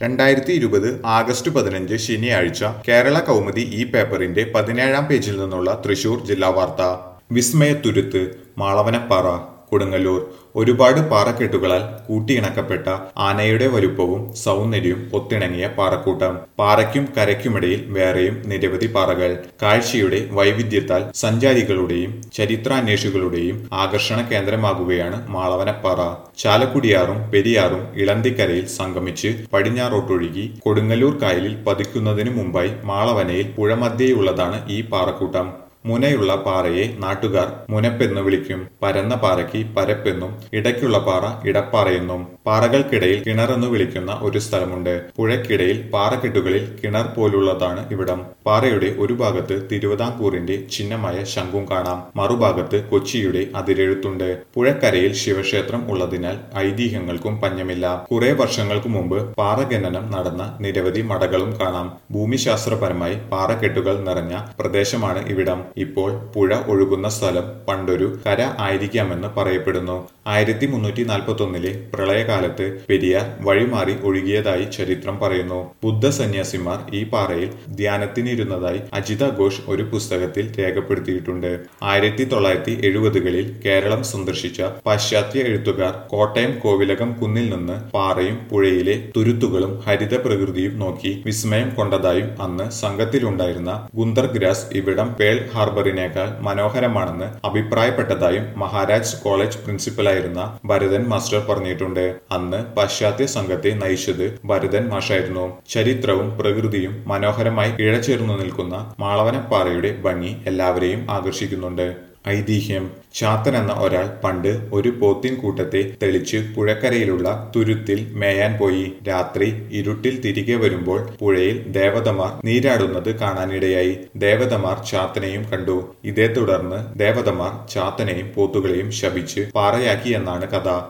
രണ്ടായിരത്തി ഇരുപത് ആഗസ്റ്റ് പതിനഞ്ച് ശനിയാഴ്ച കേരള കൗമുദി ഈ പേപ്പറിന്റെ പതിനേഴാം പേജിൽ നിന്നുള്ള തൃശൂർ ജില്ലാ വാർത്ത വിസ്മയത്തുരുത്ത് മാളവനപ്പാറ കൊടുങ്ങല്ലൂർ ഒരുപാട് പാറക്കെട്ടുകളാൽ കൂട്ടിയിണക്കപ്പെട്ട ആനയുടെ വലുപ്പവും സൗന്ദര്യവും ഒത്തിണങ്ങിയ പാറക്കൂട്ടം പാറയ്ക്കും കരയ്ക്കുമിടയിൽ വേറെയും നിരവധി പാറകൾ കാഴ്ചയുടെ വൈവിധ്യത്താൽ സഞ്ചാരികളുടെയും ചരിത്രാന്വേഷികളുടെയും ആകർഷണ കേന്ദ്രമാകുകയാണ് മാളവനപ്പാറ ചാലക്കുടിയാറും പെരിയാറും ഇളന്തിക്കരയിൽ സംഗമിച്ച് പടിഞ്ഞാറോട്ടൊഴുകി കൊടുങ്ങല്ലൂർ കായലിൽ പതിക്കുന്നതിനു മുമ്പായി മാളവനയിൽ പുഴമധ്യേയുള്ളതാണ് ഈ പാറക്കൂട്ടം മുനയുള്ള പാറയെ നാട്ടുകാർ മുനപ്പെന്ന് വിളിക്കും പരന്ന പാറയ്ക്ക് പരപ്പെന്നും ഇടയ്ക്കുള്ള പാറ ഇടപ്പാറയെന്നും പാറകൾക്കിടയിൽ കിണറെന്ന് വിളിക്കുന്ന ഒരു സ്ഥലമുണ്ട് പുഴയ്ക്കിടയിൽ പാറക്കെട്ടുകളിൽ കിണർ പോലുള്ളതാണ് ഇവിടം പാറയുടെ ഒരു ഭാഗത്ത് തിരുവിതാംകൂറിന്റെ ചിഹ്നമായ ശംഖും കാണാം മറുഭാഗത്ത് കൊച്ചിയുടെ അതിരെഴുത്തുണ്ട് പുഴക്കരയിൽ ശിവക്ഷേത്രം ഉള്ളതിനാൽ ഐതിഹ്യങ്ങൾക്കും പഞ്ഞമില്ല കുറെ വർഷങ്ങൾക്ക് മുമ്പ് പാറഖനനം നടന്ന നിരവധി മടകളും കാണാം ഭൂമിശാസ്ത്രപരമായി പാറക്കെട്ടുകൾ നിറഞ്ഞ പ്രദേശമാണ് ഇവിടം ഇപ്പോൾ പുഴ ഒഴുകുന്ന സ്ഥലം പണ്ടൊരു കര ആയിരിക്കാമെന്ന് പറയപ്പെടുന്നു ആയിരത്തി മുന്നൂറ്റി നാൽപ്പത്തി ഒന്നിലെ പ്രളയകാലത്ത് പെരിയാർ വഴിമാറി ഒഴുകിയതായി ചരിത്രം പറയുന്നു ബുദ്ധ സന്യാസിമാർ ഈ പാറയിൽ ധ്യാനത്തിനിരുന്നതായി അജിത ഘോഷ് ഒരു പുസ്തകത്തിൽ രേഖപ്പെടുത്തിയിട്ടുണ്ട് ആയിരത്തി തൊള്ളായിരത്തി എഴുപതുകളിൽ കേരളം സന്ദർശിച്ച പാശ്ചാത്യ എഴുത്തുകാർ കോട്ടയം കോവിലകം കുന്നിൽ നിന്ന് പാറയും പുഴയിലെ തുരുത്തുകളും ഹരിത പ്രകൃതിയും നോക്കി വിസ്മയം കൊണ്ടതായും അന്ന് സംഘത്തിലുണ്ടായിരുന്ന ഗുന്ദർ ഗ്രാസ് ഇവിടം പേൾ ഹാർബറിനേക്കാൾ മനോഹരമാണെന്ന് അഭിപ്രായപ്പെട്ടതായും മഹാരാജ് കോളേജ് പ്രിൻസിപ്പലായിരുന്ന ഭരതൻ മാസ്റ്റർ പറഞ്ഞിട്ടുണ്ട് അന്ന് പാശ്ചാത്യ സംഘത്തെ നയിച്ചത് ഭരതൻ മാഷായിരുന്നു ചരിത്രവും പ്രകൃതിയും മനോഹരമായി ഇഴചേർന്നു നിൽക്കുന്ന മാളവനപ്പാറയുടെ ഭംഗി എല്ലാവരെയും ആകർഷിക്കുന്നുണ്ട് ഐതിഹ്യം ചാത്തൻ എന്ന ഒരാൾ പണ്ട് ഒരു പോത്തിൻ കൂട്ടത്തെ തെളിച്ച് പുഴക്കരയിലുള്ള തുരുത്തിൽ മേയാൻ പോയി രാത്രി ഇരുട്ടിൽ തിരികെ വരുമ്പോൾ പുഴയിൽ ദേവതമാർ നീരാടുന്നത് കാണാനിടയായി ദേവതമാർ ചാത്തനെയും കണ്ടു ഇതേ തുടർന്ന് ദേവതമാർ ചാത്തനെയും പോത്തുകളെയും ശപിച്ച് പാറയാക്കി എന്നാണ് കഥ